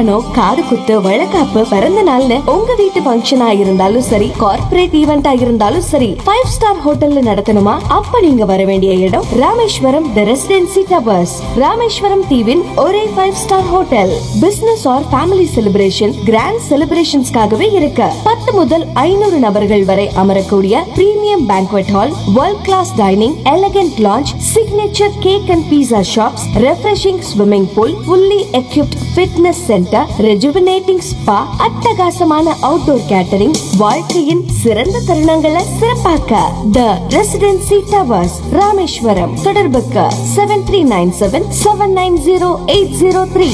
கல்யாணம் காது குத்து வழக்காப்பு பிறந்த நாள்னு உங்க வீட்டு ஃபங்க்ஷனா இருந்தாலும் சரி கார்ப்பரேட் ஈவெண்டா இருந்தாலும் சரி ஃபைவ் ஸ்டார் ஹோட்டல்ல நடத்தணுமா அப்ப நீங்க வர வேண்டிய இடம் Rameswaram the residency towers Rameswaram தீவின் ஒரே five star hotel business or family celebration grand செலிப்ரேஷன்ஸ்க்காகவே இருக்கு பத்து முதல் ஐநூறு நபர்கள் வரை அமரக்கூடிய premium banquet hall world class dining elegant lounge signature cake and pizza shops refreshing swimming pool fully equipped fitness centre rejuvenating spa அட்டகாசமான அவுட்டோர் கேட்டரிங் வாழ்க்கையின் சிறந்த தருணங்களை சிறப்பாக்க த ரெசிடென்சி டவர்ஸ் ராமேஸ்வரம் தொடர்புக்கு seven three nine seven seven nine zero eight zero three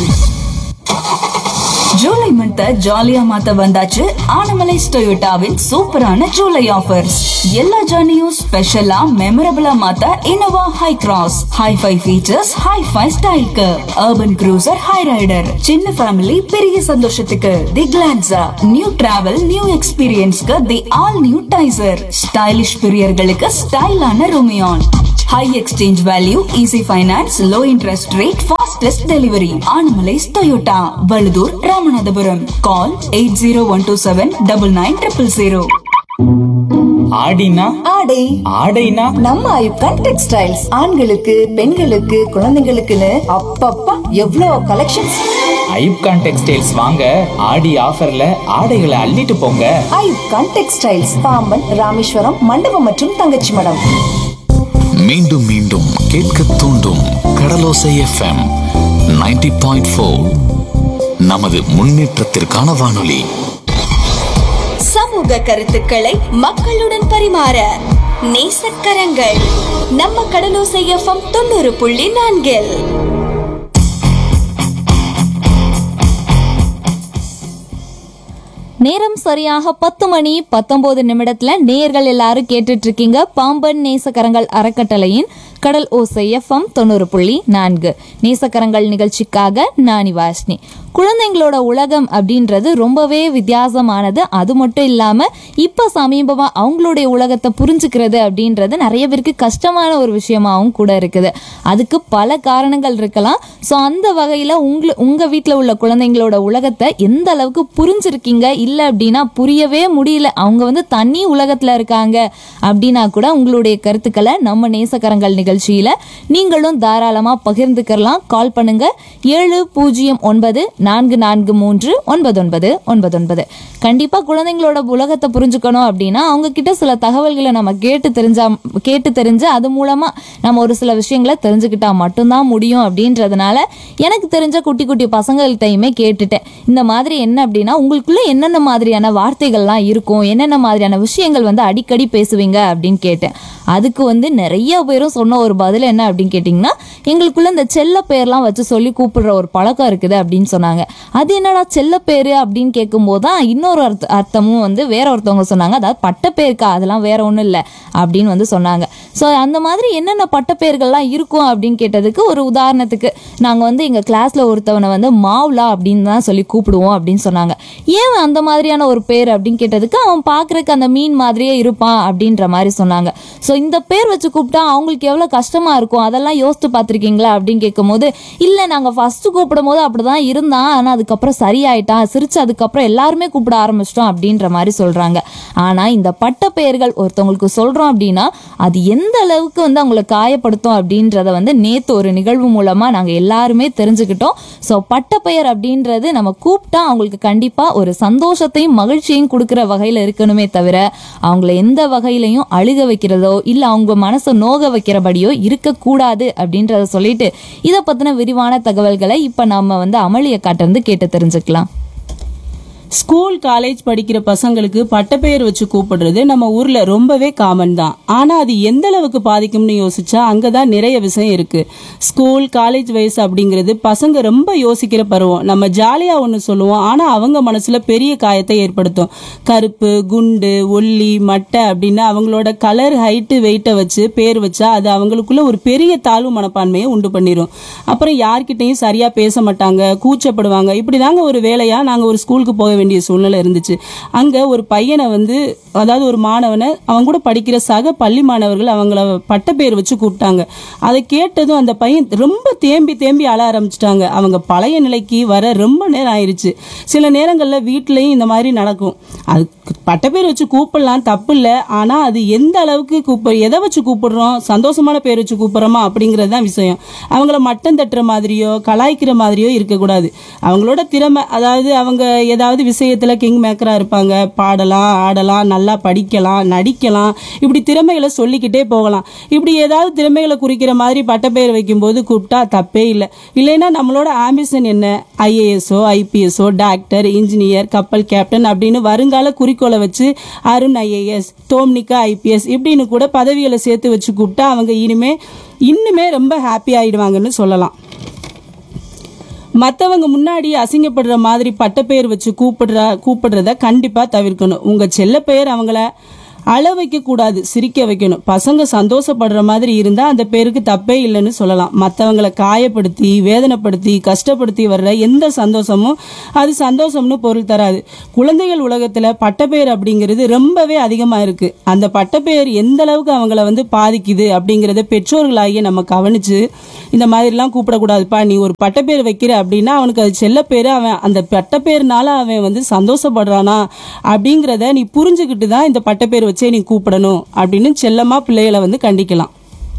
July month ஜாலியா மாத்த வந்தாச்சு ஆனமலைஸ் டொயோட்டாவின் சூப்பரான ஜூலை ஆஃபர்ஸ் எல்லா ஜர்னியும் ஸ்பெஷலா மெமரபிளா மாத்த Innova Hycross hi fi features hi fi ஸ்டைலுக்கு அர்பன் க்ரூசர் ஹை ரைடர் சின்ன ஃபேமிலி பெரிய சந்தோஷத்துக்கு the Glanza new travel new எக்ஸ்பீரியன்ஸ்க்கு the all new Taisor stylish பிரியர்களுக்கு ஸ்டைலான Rumion high exchange value easy finance low interest rate fastest delivery Anamallais Toyota Vazhudur Ramanathapuram call eight zero one two seven double nine triple zero ஆடினா ஆடை ஆடைனா நம்ம ஐப்கான் textiles ஆண்களுக்கு பெண்களுக்கு குழந்தைங்களுக்குன்னு அப்பப்பா எவ்வளோ கலெக்ஷன்ஸ் ஐப்கான் டெக்ஸ்டைல்ஸ் வாங்க ஆடி ஆஃபர்ல ஆடைகளை அள்ளிட்டு போங்க ஐப்கான் டெக்ஸ்டைல்ஸ் பாம்பன் ராமேஸ்வரம் மண்டபம் மற்றும் தங்கச்சி மடம் மீண்டும் மீண்டும் கேட்க தூண்டும் கடலோசை எஃப்எம் 90.4 பாயிண்ட் நமது முன்னேற்றத்திற்கான வானொலி சமூக கருத்துக்களை மக்களுடன் பரிமாற நேசக்கரங்கள் நம்ம கடலோசை எஃப்எம் தொண்ணூறு புள்ளி நான்கில் நேரம் சரியாக பத்து மணி பத்தொன்பது நிமிடத்துல நேயர்கள் எல்லாரும் கேட்டுட்டு இருக்கீங்க பாம்பன் நேசக்கரங்கள் அறக்கட்டளையின் கடல் ஓசை எஃப்எம் தொண்ணூறு புள்ளி நான்கு நேசக்கரங்கள் நிகழ்ச்சிக்காக நானி வாஷ்னி குழந்தைங்களோட உலகம் அப்படின்றது ரொம்பவே வித்தியாசமானது அது மட்டும் இல்லாம இப்ப சமீபமா அவங்களுடைய உலகத்தை புரிஞ்சுக்கிறது அப்படின்றது நிறைய பேருக்கு கஷ்டமான ஒரு விஷயமாவும் கூட இருக்குது அதுக்கு பல காரணங்கள் இருக்கலாம் ஸோ அந்த வகையில உங்க உங்க வீட்டில் உள்ள குழந்தைங்களோட உலகத்தை எந்த அளவுக்கு புரிஞ்சிருக்கீங்க இல்லை அப்படின்னா புரியவே முடியல அவங்க வந்து தனி உலகத்துல இருக்காங்க அப்படின்னா கூட உங்களுடைய கருத்துக்களை நம்ம நேசக்கரங்கள் நிகழ்ச்சியில நீங்களும் தாராளமா பகிர்ந்துக்கலாம் கால் பண்ணுங்க ஏழு பூஜ்ஜியம் ஒன்பது நான்கு நான்கு மூன்று ஒன்பது ஒன்பது ஒன்பது ஒன்பது கண்டிப்பா குழந்தைங்களோட உலகத்தை புரிஞ்சுக்கணும் அப்படின்னா அவங்க கிட்ட சில தகவல்களை நம்ம கேட்டு தெரிஞ்சா கேட்டு தெரிஞ்சு அது மூலமா நம்ம ஒரு சில விஷயங்களை தெரிஞ்சுக்கிட்டா மட்டும்தான் முடியும் அப்படின்றதுனால எனக்கு தெரிஞ்ச குட்டி குட்டி பசங்கள்கிட்டையுமே கேட்டுட்டேன் இந்த மாதிரி என்ன அப்படின்னா உங்களுக்குள்ள என்னென்ன மாதிரியான வார்த்தைகள்லாம் இருக்கும் என்னென்ன மாதிரியான விஷயங்கள் வந்து அடிக்கடி பேசுவீங்க அப்படின்னு கேட்டேன் அதுக்கு வந்து நிறைய பேரும் சொன்ன ஒரு பதில் என்ன அப்படின்னு கேட்டிங்கன்னா எங்களுக்குள்ள இந்த செல்ல பேர்லாம் வச்சு சொல்லி கூப்பிடுற ஒரு பழக்கம் இருக்குது அப்படின்னு சொன்னாங்க அது என்னடா செல்ல பேரு அப்படின்னு கேட்கும்போது தான் இன்னொரு அர்த்த அர்த்தமும் வந்து வேற ஒருத்தவங்க சொன்னாங்க அதாவது பட்ட பேருக்கா அதெல்லாம் வேற ஒன்றும் இல்லை அப்படின்னு வந்து சொன்னாங்க ஸோ அந்த மாதிரி என்னென்ன பட்ட பேர்கள்லாம் இருக்கும் அப்படின்னு கேட்டதுக்கு ஒரு உதாரணத்துக்கு நாங்கள் வந்து எங்கள் கிளாஸில் ஒருத்தவனை வந்து மாவுலா அப்படின்னு தான் சொல்லி கூப்பிடுவோம் அப்படின்னு சொன்னாங்க ஏன் அந்த மாதிரியான ஒரு பேர் அப்படின்னு கேட்டதுக்கு அவன் பார்க்குறக்கு அந்த மீன் மாதிரியே இருப்பான் அப்படின்ற மாதிரி சொன்னாங்க ஸோ இந்த பேர் வச்சு கூப்பிட்டா அவங்களுக்கு எவ்வளோ கஷ்டமா இருக்கும் அதெல்லாம் யோசித்து பார்த்துருக்கீங்களா அப்படின்னு கேட்கும்போது இல்லை நாங்கள் ஃபர்ஸ்ட் கூப்பிடும் போது அப்படிதான் இருந்தான் ஆனால் அதுக்கப்புறம் சரியாயிட்டான் சிரிச்சு அதுக்கப்புறம் எல்லாருமே கூப்பிட ஆரம்பிச்சிட்டோம் அப்படின்ற மாதிரி சொல்றாங்க ஆனால் இந்த பட்ட பெயர்கள் ஒருத்தவங்களுக்கு சொல்றோம் அப்படின்னா அது எந்த அளவுக்கு வந்து அவங்களை காயப்படுத்தும் அப்படின்றத வந்து நேத்து ஒரு நிகழ்வு மூலமா நாங்க எல்லாருமே தெரிஞ்சுக்கிட்டோம் ஸோ பட்ட பெயர் அப்படின்றது நம்ம கூப்பிட்டா அவங்களுக்கு கண்டிப்பா ஒரு சந்தோஷத்தையும் மகிழ்ச்சியையும் கொடுக்கிற வகையில இருக்கணுமே தவிர அவங்கள எந்த வகையிலையும் அழுக வைக்கிறதோ இல்ல அவங்க மனசை நோக வைக்கிறபடியோ இருக்கக்கூடாது அப்படின்றத சொல்லிட்டு இதை பத்தின விரிவான தகவல்களை இப்ப நம்ம வந்து அமளிய காட்டிருந்து கேட்டு தெரிஞ்சுக்கலாம் ஸ்கூல் காலேஜ் படிக்கிற பசங்களுக்கு பட்டப்பெயர் வச்சு கூப்பிடுறது நம்ம ஊர்ல ரொம்பவே காமன் தான் ஆனா அது எந்த அளவுக்கு பாதிக்கும்னு யோசிச்சா அங்கதான் நிறைய விஷயம் இருக்கு ஸ்கூல் காலேஜ் வயசு அப்படிங்கிறது பசங்க ரொம்ப யோசிக்கிற பருவம் நம்ம ஜாலியா ஒன்று சொல்லுவோம் ஆனா அவங்க மனசுல பெரிய காயத்தை ஏற்படுத்தும் கருப்பு குண்டு ஒல்லி மட்டை அப்படின்னு அவங்களோட கலர் ஹைட்டு வெயிட்டை வச்சு பேர் வச்சா அது அவங்களுக்குள்ள ஒரு பெரிய தாழ்வு மனப்பான்மையை உண்டு பண்ணிரும் அப்புறம் யார்கிட்டயும் சரியா பேச மாட்டாங்க கூச்சப்படுவாங்க இப்படிதாங்க ஒரு வேலையா நாங்க ஒரு ஸ்கூலுக்கு போக வேண்டிய சூழ்நிலை இருந்துச்சு அங்க ஒரு பையனை வந்து அதாவது ஒரு மாணவனை அவன் கூட படிக்கிற சக பள்ளி மாணவர்கள் அவங்கள பட்டப்பேர் வச்சு கூப்பிட்டாங்க அதை கேட்டதும் அந்த பையன் ரொம்ப தேம்பி தேம்பி அழ ஆரம்பிச்சிட்டாங்க அவங்க பழைய நிலைக்கு வர ரொம்ப நேரம் ஆயிருச்சு சில நேரங்களில் வீட்லயும் இந்த மாதிரி நடக்கும் அது பட்டப்பேர் வச்சு கூப்பிடலாம் தப்பு இல்லை ஆனால் அது எந்த அளவுக்கு கூப்பிட எதை வச்சு கூப்பிடுறோம் சந்தோஷமான பேர் வச்சு கூப்பிடுறோமா அப்படிங்கிறது தான் விஷயம் அவங்கள மட்டம் தட்டுற மாதிரியோ கலாய்க்கிற மாதிரியோ இருக்கக்கூடாது அவங்களோட திறமை அதாவது அவங்க ஏதாவது விஷயத்துல கிங் மேக்கரா இருப்பாங்க பாடலாம் ஆடலாம் நல்லா படிக்கலாம் நடிக்கலாம் இப்படி திறமைகளை சொல்லிக்கிட்டே போகலாம் இப்படி ஏதாவது திறமைகளை குறிக்கிற மாதிரி பட்டப்பெயர் வைக்கும்போது கூப்பிட்டா தப்பே இல்லை இல்லைன்னா நம்மளோட ஆம்பிஷன் என்ன ஐஏஎஸ்ஓ ஐபிஎஸ்ஓ டாக்டர் இன்ஜினியர் கப்பல் கேப்டன் அப்படின்னு வருங்கால குறிக்கோளை வச்சு அருண் ஐஏஎஸ் தோம்னிகா ஐபிஎஸ் இப்படின்னு கூட பதவிகளை சேர்த்து வச்சு கூப்பிட்டா அவங்க இனிமே இன்னுமே ரொம்ப ஹாப்பி ஆயிடுவாங்கன்னு சொல்லலாம் மற்றவங்க முன்னாடி அசிங்கப்படுற மாதிரி பட்டப்பெயர் வச்சு கூப்பிடுற கூப்பிடுறத கண்டிப்பா தவிர்க்கணும் உங்க செல்ல பெயர் அவங்கள அழ வைக்க கூடாது சிரிக்க வைக்கணும் பசங்க சந்தோஷப்படுற மாதிரி இருந்தா அந்த பேருக்கு தப்பே இல்லைன்னு சொல்லலாம் மற்றவங்களை காயப்படுத்தி வேதனைப்படுத்தி கஷ்டப்படுத்தி வர்ற எந்த சந்தோஷமும் அது சந்தோஷம்னு பொருள் தராது குழந்தைகள் உலகத்துல பட்டப்பெயர் அப்படிங்கிறது ரொம்பவே அதிகமா இருக்கு அந்த பட்டப்பெயர் எந்த அளவுக்கு அவங்கள வந்து பாதிக்குது அப்படிங்கறத பெற்றோர்களாகிய நம்ம கவனிச்சு இந்த மாதிரிலாம் கூப்பிடக்கூடாதுப்பா நீ ஒரு பட்டப்பேர் வைக்கிற அப்படின்னா அவனுக்கு அது செல்ல பேரு அவன் அந்த பட்டப்பேர்னால அவன் வந்து சந்தோஷப்படுறானா அப்படிங்கிறத நீ புரிஞ்சுக்கிட்டு தான் இந்த பட்டப்பேர் வச்சே நீ கூப்பிடணும் அப்படின்னு செல்லமா பிள்ளைகளை வந்து கண்டிக்கலாம்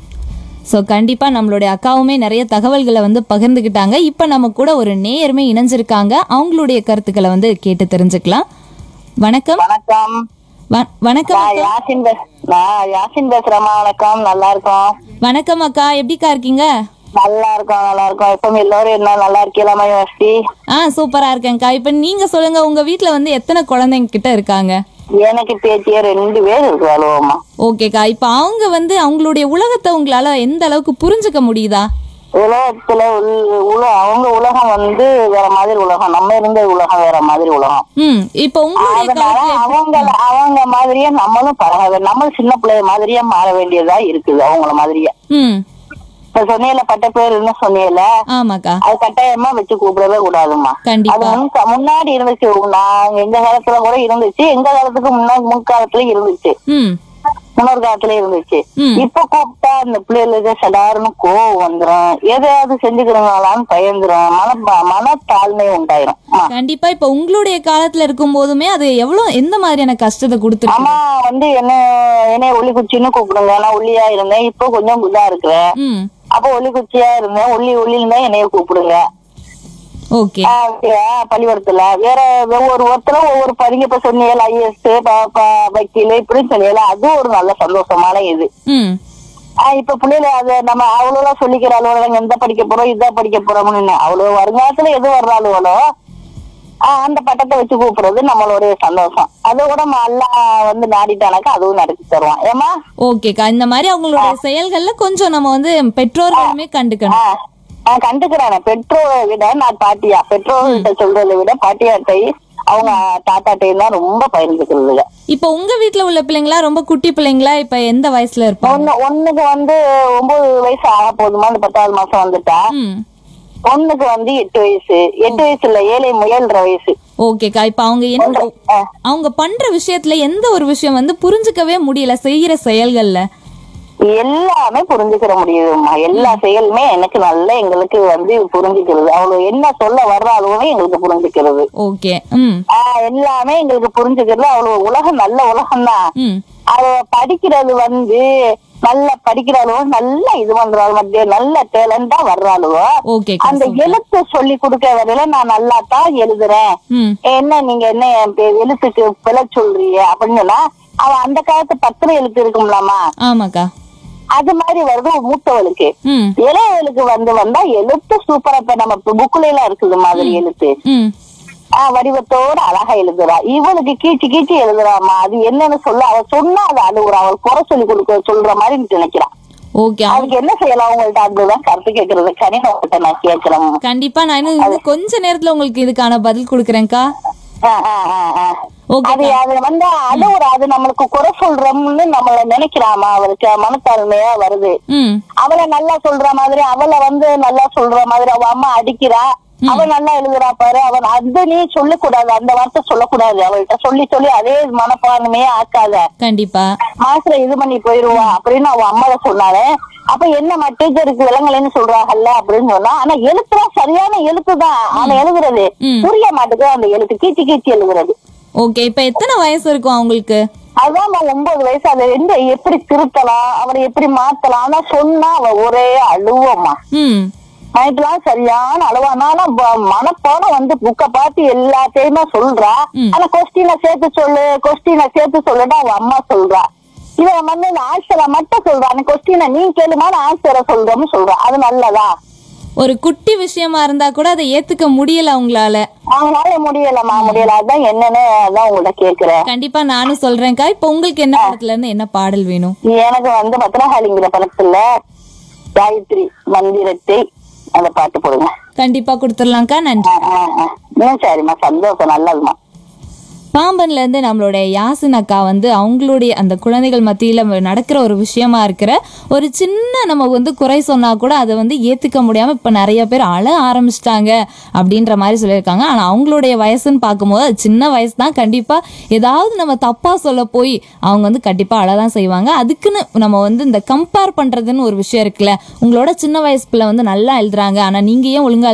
ஸோ கண்டிப்பா நம்மளுடைய அக்காவுமே நிறைய தகவல்களை வந்து பகிர்ந்துக்கிட்டாங்க இப்போ நம்ம கூட ஒரு நேயருமே இணைஞ்சிருக்காங்க அவங்களுடைய கருத்துக்களை வந்து கேட்டு தெரிஞ்சுக்கலாம் வணக்கம் வணக்கம் வ- வணக்கம் நான் அக்கா. யாசின் பேச நான் யாசின் பேசுறேம்மா வணக்கம் நல்லா இருக்கோம் வணக்கம் அக்கா எப்படிக்கா இருக்கீங்க நல்லா இருக்கோம் நல்லா இருக்கோம் எப்பவும் எல்லாரும் என்ன நல்லா இருக்கலாமா யோசி ஆ சூப்பரா இருக்கேன்க்கா இப்போ நீங்க சொல்லுங்க உங்க வீட்ல வந்து எத்தனை குழந்தைங்க கிட்ட இருக்காங்க எனக்கு பேத்திய ரெண்டு பேர் இருக்கு அலுவலமா ஓகேக்கா இப்போ அவங்க வந்து அவங்களுடைய உலகத்தை உங்களால எந்த அளவுக்கு புரிஞ்சுக்க முடியுதா உலகத்துல உள்- உல அவங்க உலகம் வந்து வேற மாதிரி உலகம் நம்ம இருந்த உலகம் வேற மாதிரி உலகம் ம் இப்போ உங்களுடைய அதனால காலத்துல எப்படி- அவங்க அவங்க மாதிரியே நம்மளும் பழக நம்ம சின்ன பிள்ளைய மாதிரியே மாற வேண்டியதா இருக்குது அவங்கள மாதிரியே ம் இப்ப சொன்னியல பட்ட பேருன்னு சொன்னியல ஆமாக்கா அது கட்டாயமா வச்சு கூப்பிடவே கூடாதும்மா அது கண்டிப்பா முன்க- முன்னாடி இருந்துச்சு நாங்க எங்க காலத்துல கூட இருந்துச்சு எங்க காலத்துக்கு முன்னாடி முன்காலத்துல இருந்துச்சு ம் முன்னொரு காலத்துல இருந்துச்சு ம். இப்ப கூப்பிட்டா அந்த பிள்ளைகளுக்கு சடாருன்னு கோவம் வந்துரும் எதையாவது செஞ்சுக்கிறவங்களான்னு பயந்துரும் மன மனத்தாழ்மை உண்டாயிரும் ஆமா. கண்டிப்பா இப்ப உங்களுடைய காலத்துல இருக்கும் போதுமே அது எவ்வளவு எந்த மாதிரியான கஷ்டத்தை கொடுத்துருக்கு அம்மா வந்து என்ன என்ன ஒளி குச்சின்னு கூப்பிடுங்க நான் ஒல்லியா இருந்தேன் இப்போ கொஞ்சம் இதா இருக்கிறேன் ம் அப்போ ஒளி குச்சியா இருந்தேன் ஒல்லி ஒல்லின்னு தான் என்னைய கூப்பிடுங்க ஓகே ஆ, ஓகே, பள்ளிக்கூடத்துல வேற ஒவ்வொரு ஒருத்தரும் ஒவ்வொரு பதிங்க இப்ப சொன்னீங்கல்ல ஐஎஸ் வக்கீல் இப்படின்னு சொன்னீங்கல்ல அது ஒரு நல்ல சந்தோஷமான இது ம் ஆஹ் இப்ப பிள்ளைல அது நம்ம அவ்வளவு சொல்லிக்கிற அலுவலகம் எந்த படிக்க போறோம் இதான் படிக்க போறோம்னு அவ்வளவு வருங்காலத்துல எது வர்ற அலுவலோ ஆஹ் அந்த பட்டத்தை வச்சு கூப்பிடுறது நம்மளுடைய சந்தோஷம் அதை கூட அல்லா வந்து நாடிட்டானாக்கா அதுவும் நடத்தி தருவான் ஏமா ஓகேக்கா இந்த மாதிரி அவங்களுடைய செயல்கள்ல கொஞ்சம் நம்ம வந்து பெற்றோர்களுமே கண்டுக்கணும் ஆஹ் நான் கண்டுக்கிறானே பெற்றோரை விட நான் பாட்டியா பெற்றோர்கிட்ட சொல்றதை விட பாட்டியாட்டை அவங்க தாத்தாட்டையும் தான் ரொம்ப பகிர்ந்துக்கிறது இப்போ உங்க வீட்ல உள்ள பிள்ளைங்களா ரொம்ப குட்டி பிள்ளைங்களா இப்ப எந்த வயசுல இருப்பாங்க ஒண்ணு ஒண்ணுக்கு வந்து ஒன்பது வயசு ஆக போதுமா இந்த பத்தாவது மாசம் வந்துட்டா ம் ஒண்ணுக்கு வந்து எட்டு வயசு எட்டு வயசு இல்ல ஏழை முயல்ற வயசு ஓகேக்கா இப்ப அவங்க என்ன ஆ. அவங்க பண்ற விஷயத்துல எந்த ஒரு விஷயம் வந்து புரிஞ்சுக்கவே முடியல செய்யற செயல்கள்ல எல்லாமே புரிஞ்சுக்கிற முடியுதும்மா எல்லா செயலுமே எனக்கு நல்ல எங்களுக்கு வந்து புரிஞ்சுக்கிறது அவ்வளவு என்ன சொல்ல வர்றாலுமே எங்களுக்கு புரிஞ்சுக்கிறது ஓகே ம் ஆஹ் எல்லாமே எங்களுக்கு புரிஞ்சுக்கிறது அவ்வளவு உலகம் நல்ல உலகம் தான் ம் அவ படிக்கிறது வந்து நல்ல படிக்கிறாளுவோ நல்ல இது பண்றாள் மத்திய நல்ல டேலண்டா வர்றாளுவோ ஓகேக்கா அந்த எழுத்து சொல்லி கொடுக்க வரையில நான் நல்லா தான் எழுதுறேன் ம் என்ன நீங்க என்ன என் பே- எழுத்துக்கு பிழை சொல்றீங்க அப்படின்னு சொன்னா அவ அந்த காலத்து பத்திர எழுத்து இருக்கும்லாமா ஆமாக்கா அது மாதிரி வருது மூத்தவளுக்கு ம் இளையவளுக்கு வந்து வந்தா எழுத்து சூப்பரா இப்ப நம்ம புக்குல எல்லாம் இருக்குது மாதிரி எழுத்து ம் ஆஹ் வடிவத்தோட அழகா எழுதுறா இவளுக்கு கீச்சு கீச்சு எழுதுறாமா அது என்னன்னு சொல்ல அவ சொன்னா அதை அழுகுறா அவள் குறை சொல்லி கொடுக்க சொல்ற மாதிரி நினைக்கிறான் ஓகே அதுக்கு என்ன செய்யலாம் உங்கள்ட்ட அதுதான் கருத்து கேட்கறது கனின உங்கள்ட்ட நான் கேட்கிறேன் கண்டிப்பா நான் இன்னும் இன்னும் கொஞ்ச நேரத்துல உங்களுக்கு இதுக்கான பதில் கொடுக்குறேன்க்கா ஆஹ் ஆஹ் ஆஹ் ஆஹ். ஓகே அது அது வந்து அழுகுற அது நம்மளுக்கு குறை சொல்றோம்னு நம்மள நினைக்கிறாமா அவளுக்கு மனத்தாழ்மையா வருது ம் அவளை நல்லா சொல்ற மாதிரி அவளை வந்து நல்லா சொல்ற மாதிரி அவ அம்மா அடிக்கிறா அவன் நல்லா எழுதுறா பாரு அவன் அது நீ சொல்லக்கூடாது அந்த வார்த்தை சொல்லக்கூடாது அவள்கிட்ட சொல்லி சொல்லி அதே மனப்பான்மையே ஆக்காத கண்டிப்பா மாசுல இது பண்ணி போயிருவா அப்படின்னு அவன் அம்மாவை சொன்னாரு அப்ப என்னம்மா டீச்சருக்கு விலங்கலைன்னு சொல்றாங்கல்ல அப்படின்னு சொன்னா ஆனா எழுத்துலாம் சரியான எழுத்துதான் அவன் எழுதுறது ம். புரிய மாட்டேங்குது அந்த எழுத்து கீச்சி கீச்சி எழுதுறது ஓகே இப்ப எத்தனை வயசு இருக்கும் அவங்களுக்கு அதான் ஒன்பது வயசு அதை எந்த எப்படி திருத்தலாம் அவனை எப்படி மாத்தலாம் ஆனா சொன்னா அவ ஒரே அழுவம்மா ம் நைட்லாம் சரியான அழுவானா மனப்பாடம் வந்து புக்க பார்த்து எல்லாத்தையுமே சொல்றா ம். ஆனா கொஸ்டினை சேர்த்து சொல்லு கொஸ்டினை சேர்த்து சொல்லுன்னு அவ அம்மா சொல்றா இவன் வந்து இந்த ஆன்சரை மட்டும் சொல்றா அந்த கொஸ்டினை நீ கேளுமா நான் ஆன்சரை சொல்றோம்னு சொல்றா அது நல்லதா ஒரு குட்டி விஷயமா இருந்தா கூட அதை ஏத்துக்க முடியல அவங்களால அவனால முடியலம்மா முடியல அதான் என்னன்னு அதான் உங்கள்ட்ட கேக்குறேன் கண்டிப்பா நானும் சொல்றேன்க்கா இப்ப உங்களுக்கு என்ன படத்துல இருந்து என்ன பாடல் வேணும் எனக்கு வந்து பத்ரகாளிங்கிற படத்துல காயத்ரி மந்திரத்தை அந்த பாட்டு போடுங்க கண்டிப்பா கொடுத்துடலாம்க்கா நன்றி ஆ, ஆ, ஆ. ம் சரிம்மா சந்தோஷம் நல்லதும்மா பாம்பன்ல இருந்து நம்மளுடைய யாசின் அக்கா வந்து அவங்களுடைய அந்த குழந்தைகள் மத்தியில நடக்கிற ஒரு விஷயமா இருக்கிற ஒரு சின்ன நம்ம வந்து குறை சொன்னா கூட அதை வந்து ஏத்துக்க முடியாம இப்ப நிறைய பேர் அழ ஆரம்பிச்சிட்டாங்க அப்படின்ற மாதிரி சொல்லியிருக்காங்க ஆனா அவங்களுடைய வயசுன்னு பார்க்கும்போது அது சின்ன வயசு தான் கண்டிப்பா ஏதாவது நம்ம தப்பா சொல்ல போய் அவங்க வந்து கண்டிப்பா அழதான் செய்வாங்க அதுக்குன்னு நம்ம வந்து இந்த கம்பேர் பண்றதுன்னு ஒரு விஷயம் இருக்குல்ல உங்களோட சின்ன வயசு பிள்ளை வந்து நல்லா எழுதுறாங்க ஆனா நீங்க ஏன் ஒழுங்கா